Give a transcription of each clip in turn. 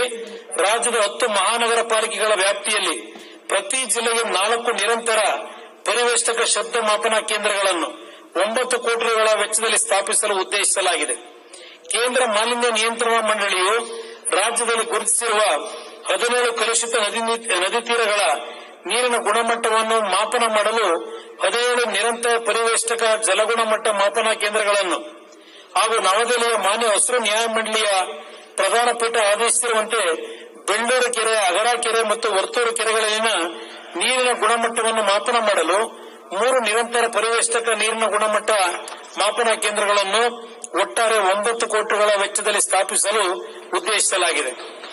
ರಾಜ್ಯದ ಹತ್ತು ಮಹಾನಗರ ಪಾಲಿಕೆಗಳ ವ್ಯಾಪ್ತಿಯಲ್ಲಿ ಪ್ರತಿ ಜಿಲ್ಲೆಗೆ ನಾಲ್ಕು ನಿರಂತರ ಪರಿವೇಷ್ಟಕ ಶಬ್ದ ಮಾಪನ ಕೇಂದ್ರಗಳನ್ನು ಒಂಬತ್ತು ಕೋಟಿ ರುಗಳ ವೆಚ್ಚದಲ್ಲಿ ಸ್ಥಾಪಿಸಲು ಉದ್ದೇಶಿಸಲಾಗಿದೆ ಕೇಂದ್ರ ಮಾಲಿನ್ಯ ನಿಯಂತ್ರಣ ಮಂಡಳಿಯು ರಾಜ್ಯದಲ್ಲಿ ಗುರುತಿಸಿರುವ ಹದಿನೇಳು ಕಲುಷಿತ ನದಿ ನೀ- ನದಿ ತೀರಗಳ ನೀರಿನ ಗುಣಮಟ್ಟವನ್ನು ಮಾಪನ ಮಾಡಲು ಹದಿನೇಳು ನಿರಂತರ ಪರಿವೇಷ್ಟಕ ಜಲಗುಣಮಟ್ಟ ಮಾಪನ ಕೇಂದ್ರಗಳನ್ನು ಹಾಗೂ ನವದೆಹಲಿಯ ಮಾನ್ಯ ಹಸಿರು ನ್ಯಾಯಮಂಡಳಿಯ ಪ್ರಧಾನ ಪೀಠ ಆದೇಶಿಸಿರುವಂತೆ ಬೆಳ್ಳೂರು ಕೆರೆ ಅಗರ ಕೆರೆ ಮತ್ತು ವರ್ತೂರು ಕೆರೆಗಳಲ್ಲಿನ ನೀರಿನ ಗುಣಮಟ್ಟವನ್ನು ಮಾಪನ ಮಾಡಲು ಮೂರು ನಿರಂತರ ಪರಿವೇಷ್ಟಕ ನೀರಿನ ಗುಣಮಟ್ಟ ಮಾಪನ ಕೇಂದ್ರಗಳನ್ನು ಒಟ್ಟಾರೆ ಒಂಬತ್ತು ಕೋಟಿಗಳ ವೆಚ್ಚದಲ್ಲಿ ಸ್ಥಾಪಿಸಲು ಉದ್ದೇಶಿಸಲಾಗಿದೆ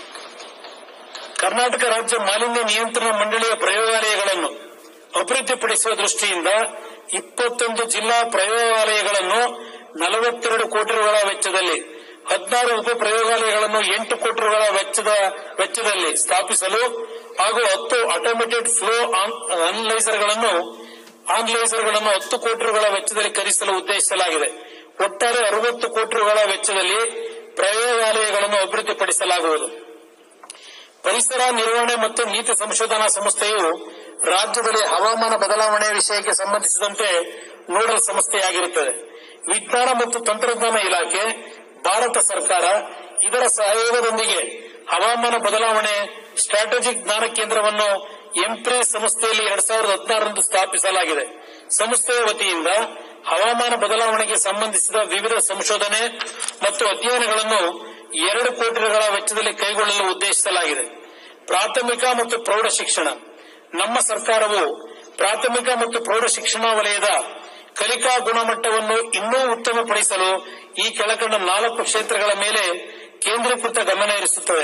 ಕರ್ನಾಟಕ ರಾಜ್ಯ ಮಾಲಿನ್ಯ ನಿಯಂತ್ರಣ ಮಂಡಳಿಯ ಪ್ರಯೋಗಾಲಯಗಳನ್ನು ಅಭಿವೃದ್ಧಿಪಡಿಸುವ ದೃಷ್ಟಿಯಿಂದ ಇಪ್ಪತ್ತೊಂದು ಜಿಲ್ಲಾ ಪ್ರಯೋಗಾಲಯಗಳನ್ನು ನಲವತ್ತೆರಡು ಕೋಟಿ ರುಗಳ ವೆಚ್ಚದಲ್ಲಿ ಹದಿನಾರು ಉಪ ಪ್ರಯೋಗಾಲಯಗಳನ್ನು ಎಂಟು ಕೋಟಿ ರುಗಳ ವೆಚ್ಚದ ವೆಚ್ಚದಲ್ಲಿ ಸ್ಥಾಪಿಸಲು ಹಾಗೂ ಹತ್ತು ಆಟೋಮೇಟೆಡ್ ಫ್ಲೋ ಅನಲೈಸರ್ಗಳನ್ನು ಆನ್ಲೈಸರ್ಗಳನ್ನು ಹತ್ತು ಕೋಟಿ ರುಗಳ ವೆಚ್ಚದಲ್ಲಿ ಖರೀದಿಸಲು ಉದ್ದೇಶಿಸಲಾಗಿದೆ ಒಟ್ಟಾರೆ ಅರವತ್ತು ಕೋಟಿ ರುಗಳ ವೆಚ್ಚದಲ್ಲಿ ಪ್ರಯೋಗಾಲಯಗಳನ್ನು ಅಭಿವೃದ್ಧಿಪಡಿಸಲಾಗುವುದು ಪರಿಸರ ನಿರ್ವಹಣೆ ಮತ್ತು ನೀತಿ ಸಂಶೋಧನಾ ಸಂಸ್ಥೆಯು ರಾಜ್ಯದಲ್ಲಿ ಹವಾಮಾನ ಬದಲಾವಣೆ ವಿಷಯಕ್ಕೆ ಸಂಬಂಧಿಸಿದಂತೆ ನೋಡಲ್ ಸಂಸ್ಥೆಯಾಗಿರುತ್ತದೆ ವಿಜ್ಞಾನ ಮತ್ತು ತಂತ್ರಜ್ಞಾನ ಇಲಾಖೆ ಭಾರತ ಸರ್ಕಾರ ಇದರ ಸಹಯೋಗದೊಂದಿಗೆ ಹವಾಮಾನ ಬದಲಾವಣೆ ಸ್ಟ್ರಾಟಜಿಕ್ ಜ್ಞಾನ ಕೇಂದ್ರವನ್ನು ಎಂಪ್ರೆ ಸಂಸ್ಥೆಯಲ್ಲಿ ಎರಡ್ ಸಾವಿರದ ಹದಿನಾರರಂದು ಸ್ಥಾಪಿಸಲಾಗಿದೆ ಸಂಸ್ಥೆಯ ವತಿಯಿಂದ ಹವಾಮಾನ ಬದಲಾವಣೆಗೆ ಸಂಬಂಧಿಸಿದ ವಿವಿಧ ಸಂಶೋಧನೆ ಮತ್ತು ಅಧ್ಯಯನಗಳನ್ನು ಎರಡು ಕೋಟಿ ರುಗಳ ವೆಚ್ಚದಲ್ಲಿ ಕೈಗೊಳ್ಳಲು ಉದ್ದೇಶಿಸಲಾಗಿದೆ ಪ್ರಾಥಮಿಕ ಮತ್ತು ಪ್ರೌಢ ಶಿಕ್ಷಣ ನಮ್ಮ ಸರ್ಕಾರವು ಪ್ರಾಥಮಿಕ ಮತ್ತು ಪ್ರೌಢ ಶಿಕ್ಷಣ ವಲಯದ ಕಲಿಕಾ ಗುಣಮಟ್ಟವನ್ನು ಇನ್ನೂ ಉತ್ತಮಪಡಿಸಲು ಈ ಕೆಳಕಂಡ ನಾಲ್ಕು ಕ್ಷೇತ್ರಗಳ ಮೇಲೆ ಕೇಂದ್ರೀಕೃತ ಗಮನ ಹರಿಸುತ್ತದೆ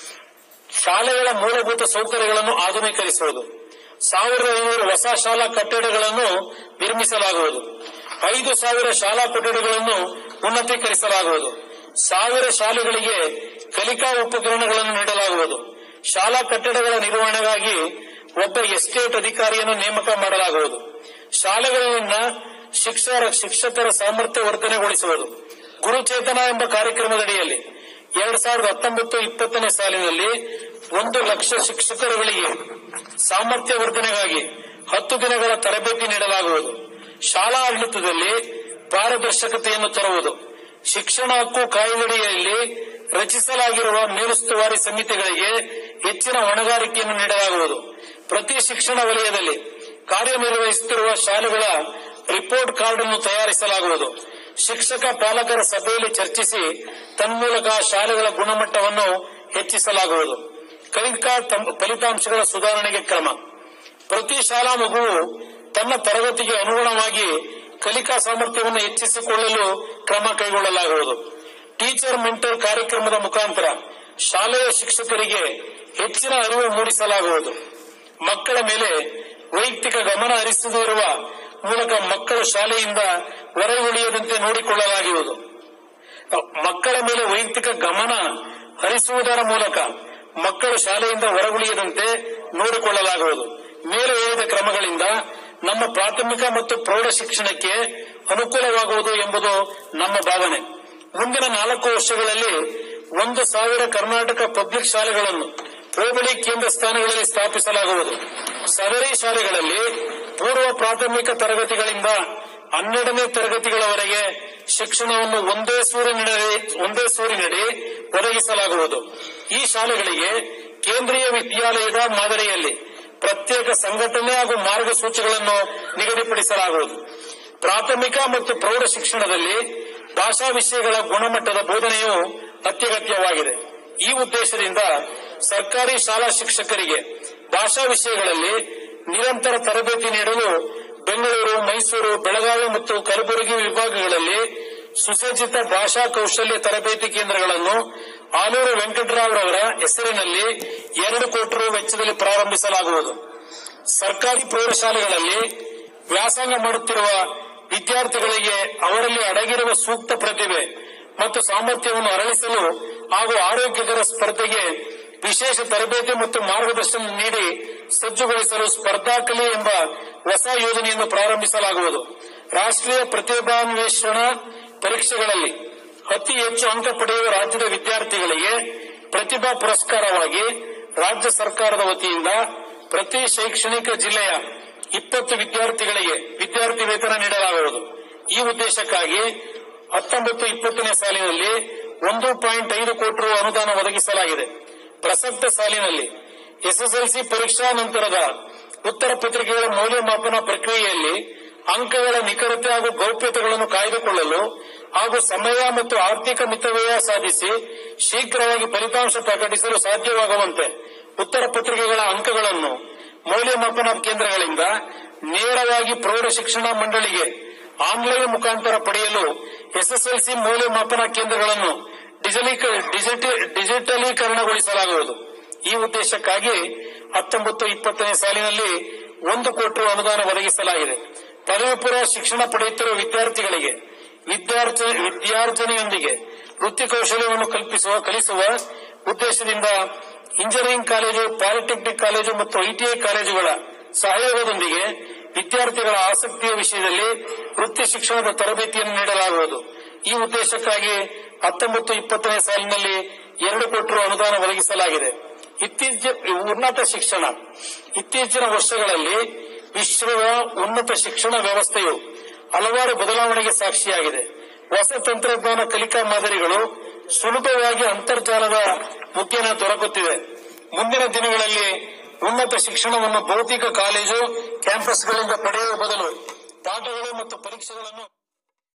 ಶಾಲೆಗಳ ಮೂಲಭೂತ ಸೌಕರ್ಯಗಳನ್ನು ಆಧುನೀಕರಿಸುವುದು ಸಾವಿರದ ಐನೂರು ಹೊಸ ಶಾಲಾ ಕಟ್ಟಡಗಳನ್ನು ನಿರ್ಮಿಸಲಾಗುವುದು ಐದು ಸಾವಿರ ಶಾಲಾ ಕೊಠಡಿಗಳನ್ನು ಉನ್ನತೀಕರಿಸಲಾಗುವುದು ಸಾವಿರ ಶಾಲೆಗಳಿಗೆ ಕಲಿಕಾ ಉಪಕರಣಗಳನ್ನು ನೀಡಲಾಗುವುದು ಶಾಲಾ ಕಟ್ಟಡಗಳ ನಿರ್ವಹಣೆಗಾಗಿ ಒಬ್ಬ ಎಸ್ಟೇಟ್ ಅಧಿಕಾರಿಯನ್ನು ನೇಮಕ ಮಾಡಲಾಗುವುದು ಶಾಲೆಗಳಲ್ಲಿನ ಶಿಕ್ಷಕರ ಶಿಕ್ಷಕರ ಸಾಮರ್ಥ್ಯ ವರ್ಧನೆಗೊಳಿಸುವುದು ಗುರುಚೇತನ ಎಂಬ ಕಾರ್ಯಕ್ರಮದಡಿಯಲ್ಲಿ ಎರಡ್ ಸಾವಿರದ ಹತ್ತೊಂಬತ್ತು ಇಪ್ಪತ್ತನೇ ಸಾಲಿನಲ್ಲಿ ಒಂದು ಲಕ್ಷ ಶಿಕ್ಷಕರುಗಳಿಗೆ ಸಾಮರ್ಥ್ಯ ವರ್ಧನೆಗಾಗಿ ಹತ್ತು ದಿನಗಳ ತರಬೇತಿ ನೀಡಲಾಗುವುದು ಶಾಲಾ ಆಡಳಿತದಲ್ಲಿ ಪಾರದರ್ಶಕತೆಯನ್ನು ತರುವುದು ಶಿಕ್ಷಣ ಹಕ್ಕು ಕಾಯ್ದೆಯಡಿಯಲ್ಲಿ ರಚಿಸಲಾಗಿರುವ ಮೇಲುಸ್ತುವಾರಿ ಸಮಿತಿಗಳಿಗೆ ಹೆಚ್ಚಿನ ಹೊಣೆಗಾರಿಕೆಯನ್ನು ನೀಡಲಾಗುವುದು ಪ್ರತಿ ಶಿಕ್ಷಣ ವಲಯದಲ್ಲಿ ಕಾರ್ಯನಿರ್ವಹಿಸುತ್ತಿರುವ ಶಾಲೆಗಳ ರಿಪೋರ್ಟ್ ಕಾರ್ಡ್ ಅನ್ನು ತಯಾರಿಸಲಾಗುವುದು ಶಿಕ್ಷಕ ಪಾಲಕರ ಸಭೆಯಲ್ಲಿ ಚರ್ಚಿಸಿ ತನ್ಮೂಲಕ ಶಾಲೆಗಳ ಗುಣಮಟ್ಟವನ್ನು ಹೆಚ್ಚಿಸಲಾಗುವುದು ಕಲಿಕಾ ತಂ- ಫಲಿತಾಂಶಗಳ ಸುಧಾರಣೆಗೆ ಕ್ರಮ ಪ್ರತಿ ಶಾಲಾ ಮಗುವು ತನ್ನ ತರಗತಿಗೆ ಅನುಗುಣವಾಗಿ ಕಲಿಕಾ ಸಾಮರ್ಥ್ಯವನ್ನು ಹೆಚ್ಚಿಸಿಕೊಳ್ಳಲು ಕ್ರಮ ಕೈಗೊಳ್ಳಲಾಗುವುದು ಟೀಚರ್ ಮೆಂಟರ್ ಕಾರ್ಯಕ್ರಮದ ಮುಖಾಂತರ ಶಾಲೆಯ ಶಿಕ್ಷಕರಿಗೆ ಹೆಚ್ಚಿನ ಅರಿವು ಮೂಡಿಸಲಾಗುವುದು ಮಕ್ಕಳ ಮೇಲೆ ವೈಯಕ್ತಿಕ ಗಮನ ಹರಿಸದಿರುವ ಮೂಲಕ ಮಕ್ಕಳು ಶಾಲೆಯಿಂದ ಹೊರಗುಳಿಯದಂತೆ ನೋಡಿಕೊಳ್ಳಲಾಗುವುದು ಮಕ್ಕಳ ಮೇಲೆ ವೈಯಕ್ತಿಕ ಗಮನ ಹರಿಸುವುದರ ಮೂಲಕ ಮಕ್ಕಳು ಶಾಲೆಯಿಂದ ಹೊರಗುಳಿಯದಂತೆ ನೋಡಿಕೊಳ್ಳಲಾಗುವುದು ಮೇಲೆ ಹೇಳಿದ ಕ್ರಮಗಳಿಂದ ನಮ್ಮ ಪ್ರಾಥಮಿಕ ಮತ್ತು ಪ್ರೌಢ ಶಿಕ್ಷಣಕ್ಕೆ ಅನುಕೂಲವಾಗುವುದು ಎಂಬುದು ನಮ್ಮ ಭಾವನೆ ಮುಂದಿನ ನಾಲ್ಕು ವರ್ಷಗಳಲ್ಲಿ ಒಂದು ಸಾವಿರ ಕರ್ನಾಟಕ ಪಬ್ಲಿಕ್ ಶಾಲೆಗಳನ್ನು ಹೋಬಳಿ ಕೇಂದ್ರ ಸ್ಥಾನಗಳಲ್ಲಿ ಸ್ಥಾಪಿಸಲಾಗುವುದು ಸದರಿ ಶಾಲೆಗಳಲ್ಲಿ ಪೂರ್ವ ಪ್ರಾಥಮಿಕ ತರಗತಿಗಳಿಂದ ಹನ್ನೆರಡನೇ ತರಗತಿಗಳವರೆಗೆ ಶಿಕ್ಷಣವನ್ನು ಒಂದೇ ಸೂರಿನಡಿ ಒಂದೇ ಸೂರಿನಡಿ ಒದಗಿಸಲಾಗುವುದು ಈ ಶಾಲೆಗಳಿಗೆ ಕೇಂದ್ರೀಯ ವಿದ್ಯಾಲಯದ ಮಾದರಿಯಲ್ಲಿ ಪ್ರತ್ಯೇಕ ಸಂಘಟನೆ ಹಾಗೂ ಮಾರ್ಗಸೂಚಿಗಳನ್ನು ನಿಗದಿಪಡಿಸಲಾಗುವುದು ಪ್ರಾಥಮಿಕ ಮತ್ತು ಪ್ರೌಢ ಶಿಕ್ಷಣದಲ್ಲಿ ಭಾಷಾ ವಿಷಯಗಳ ಗುಣಮಟ್ಟದ ಬೋಧನೆಯು ಅತ್ಯಗತ್ಯವಾಗಿದೆ ಈ ಉದ್ದೇಶದಿಂದ ಸರ್ಕಾರಿ ಶಾಲಾ ಶಿಕ್ಷಕರಿಗೆ ಭಾಷಾ ವಿಷಯಗಳಲ್ಲಿ ನಿರಂತರ ತರಬೇತಿ ನೀಡಲು ಬೆಂಗಳೂರು ಮೈಸೂರು ಬೆಳಗಾವಿ ಮತ್ತು ಕಲಬುರಗಿ ವಿಭಾಗಗಳಲ್ಲಿ ಸುಸಜ್ಜಿತ ಭಾಷಾ ಕೌಶಲ್ಯ ತರಬೇತಿ ಕೇಂದ್ರಗಳನ್ನು ಆಲೂರು ವೆಂಕಟರಾವ್ರವರ ಹೆಸರಿನಲ್ಲಿ ಎರಡು ಕೋಟಿ ರು ವೆಚ್ಚದಲ್ಲಿ ಪ್ರಾರಂಭಿಸಲಾಗುವುದು ಸರ್ಕಾರಿ ಪ್ರೌಢಶಾಲೆಗಳಲ್ಲಿ ವ್ಯಾಸಂಗ ಮಾಡುತ್ತಿರುವ ವಿದ್ಯಾರ್ಥಿಗಳಿಗೆ ಅವರಲ್ಲಿ ಅಡಗಿರುವ ಸೂಕ್ತ ಪ್ರತಿಭೆ ಮತ್ತು ಸಾಮರ್ಥ್ಯವನ್ನು ಅರಳಿಸಲು ಹಾಗೂ ಆರೋಗ್ಯಕರ ಸ್ಪರ್ಧೆಗೆ ವಿಶೇಷ ತರಬೇತಿ ಮತ್ತು ಮಾರ್ಗದರ್ಶನ ನೀಡಿ ಸಜ್ಜುಗೊಳಿಸಲು ಸ್ಪರ್ಧಾಕಲಿ ಎಂಬ ಹೊಸ ಯೋಜನೆಯನ್ನು ಪ್ರಾರಂಭಿಸಲಾಗುವುದು ರಾಷ್ಟ್ರೀಯ ಪ್ರತಿಭಾನ್ವೇಷಣ ಪರೀಕ್ಷೆಗಳಲ್ಲಿ ಅತಿ ಹೆಚ್ಚು ಅಂಕ ಪಡೆಯುವ ರಾಜ್ಯದ ವಿದ್ಯಾರ್ಥಿಗಳಿಗೆ ಪ್ರತಿಭಾ ಪುರಸ್ಕಾರವಾಗಿ ರಾಜ್ಯ ಸರ್ಕಾರದ ವತಿಯಿಂದ ಪ್ರತಿ ಶೈಕ್ಷಣಿಕ ಜಿಲ್ಲೆಯ ಇಪ್ಪತ್ತು ವಿದ್ಯಾರ್ಥಿಗಳಿಗೆ ವಿದ್ಯಾರ್ಥಿ ವೇತನ ನೀಡಲಾಗುವುದು ಈ ಉದ್ದೇಶಕ್ಕಾಗಿ ಹತ್ತೊಂಬತ್ತು ಇಪ್ಪತ್ತನೇ ಸಾಲಿನಲ್ಲಿ ಒಂದು ಪಾಯಿಂಟ್ ಐದು ಕೋಟಿ ರು ಅನುದಾನ ಒದಗಿಸಲಾಗಿದೆ ಪ್ರಸಕ್ತ ಸಾಲಿನಲ್ಲಿ ಎಸ್ಎಸ್ಎಲ್ಸಿ ಪರೀಕ್ಷಾ ನಂತರದ ಉತ್ತರ ಪತ್ರಿಕೆಗಳ ಮೌಲ್ಯಮಾಪನ ಪ್ರಕ್ರಿಯೆಯಲ್ಲಿ ಅಂಕಗಳ ನಿಖರತೆ ಹಾಗೂ ಗೌಪ್ಯತೆಗಳನ್ನು ಕಾಯ್ದುಕೊಳ್ಳಲು ಹಾಗೂ ಸಮಯ ಮತ್ತು ಆರ್ಥಿಕ ಮಿತವ್ಯಯ ಸಾಧಿಸಿ ಶೀಘ್ರವಾಗಿ ಫಲಿತಾಂಶ ಪ್ರಕಟಿಸಲು ಸಾಧ್ಯವಾಗುವಂತೆ ಉತ್ತರ ಪತ್ರಿಕೆಗಳ ಅಂಕಗಳನ್ನು ಮೌಲ್ಯಮಾಪನ ಕೇಂದ್ರಗಳಿಂದ ನೇರವಾಗಿ ಪ್ರೌಢ ಶಿಕ್ಷಣ ಮಂಡಳಿಗೆ ಆನ್ಲೈನ್ ಮುಖಾಂತರ ಪಡೆಯಲು ಎಸ್ಎಸ್ಎಲ್ಸಿ ಮೌಲ್ಯಮಾಪನ ಕೇಂದ್ರಗಳನ್ನು ಡಿಜಿಟಲಿ- ಡಿಜಿಟ- ಡಿಜಿಟಲೀಕರಣಗೊಳಿಸಲಾಗುವುದು ಈ ಉದ್ದೇಶಕ್ಕಾಗಿ ಹತ್ತೊಂಬತ್ತು ಇಪ್ಪತ್ತನೇ ಸಾಲಿನಲ್ಲಿ ಒಂದು ಕೋಟಿ ರು ಅನುದಾನ ಒದಗಿಸಲಾಗಿದೆ ಪದವಿ ಪೂರ್ವ ಶಿಕ್ಷಣ ಪಡೆಯುತ್ತಿರುವ ವಿದ್ಯಾರ್ಥಿಗಳಿಗೆ ವಿದ್ಯಾರ್ಥ ವಿದ್ಯಾರ್ಜನೆಯೊಂದಿಗೆ ವೃತ್ತಿ ಕೌಶಲ್ಯವನ್ನು ಕಲ್ಪಿಸುವ ಕಲಿಸುವ ಉದ್ದೇಶದಿಂದ ಇಂಜಿನಿಯರಿಂಗ್ ಕಾಲೇಜು ಪಾಲಿಟೆಕ್ನಿಕ್ ಕಾಲೇಜು ಮತ್ತು ಐಟಿಐ ಕಾಲೇಜುಗಳ ಸಹಯೋಗದೊಂದಿಗೆ ವಿದ್ಯಾರ್ಥಿಗಳ ಆಸಕ್ತಿಯ ವಿಷಯದಲ್ಲಿ ವೃತ್ತಿ ಶಿಕ್ಷಣದ ತರಬೇತಿಯನ್ನು ನೀಡಲಾಗುವುದು ಈ ಉದ್ದೇಶಕ್ಕಾಗಿ ಹತ್ತೊಂಬತ್ತು ಇಪ್ಪತ್ತನೇ ಸಾಲಿನಲ್ಲಿ ಎರಡು ಕೋಟಿ ರು ಅನುದಾನ ಒದಗಿಸಲಾಗಿದೆ ಇತ್ತೀಚಿನ ಉನ್ನತ ಶಿಕ್ಷಣ ಇತ್ತೀಚಿನ ವರ್ಷಗಳಲ್ಲಿ ವಿಶ್ವದ ಉನ್ನತ ಶಿಕ್ಷಣ ವ್ಯವಸ್ಥೆಯು ಹಲವಾರು ಬದಲಾವಣೆಗೆ ಸಾಕ್ಷಿಯಾಗಿದೆ ಹೊಸ ತಂತ್ರಜ್ಞಾನ ಕಲಿಕಾ ಮಾದರಿಗಳು ಸುಲಭವಾಗಿ ಅಂತರ್ಜಾಲದ ಮುಖೇನ ದೊರಕುತ್ತಿವೆ ಮುಂದಿನ ದಿನಗಳಲ್ಲಿ ಉನ್ನತ ಶಿಕ್ಷಣವನ್ನು ಭೌತಿಕ ಕಾಲೇಜು ಕ್ಯಾಂಪಸ್ಗಳಿಂದ ಪಡೆಯುವ ಬದಲು ಪಾಠಗಳು ಮತ್ತು ಪರೀಕ್ಷೆಗಳನ್ನು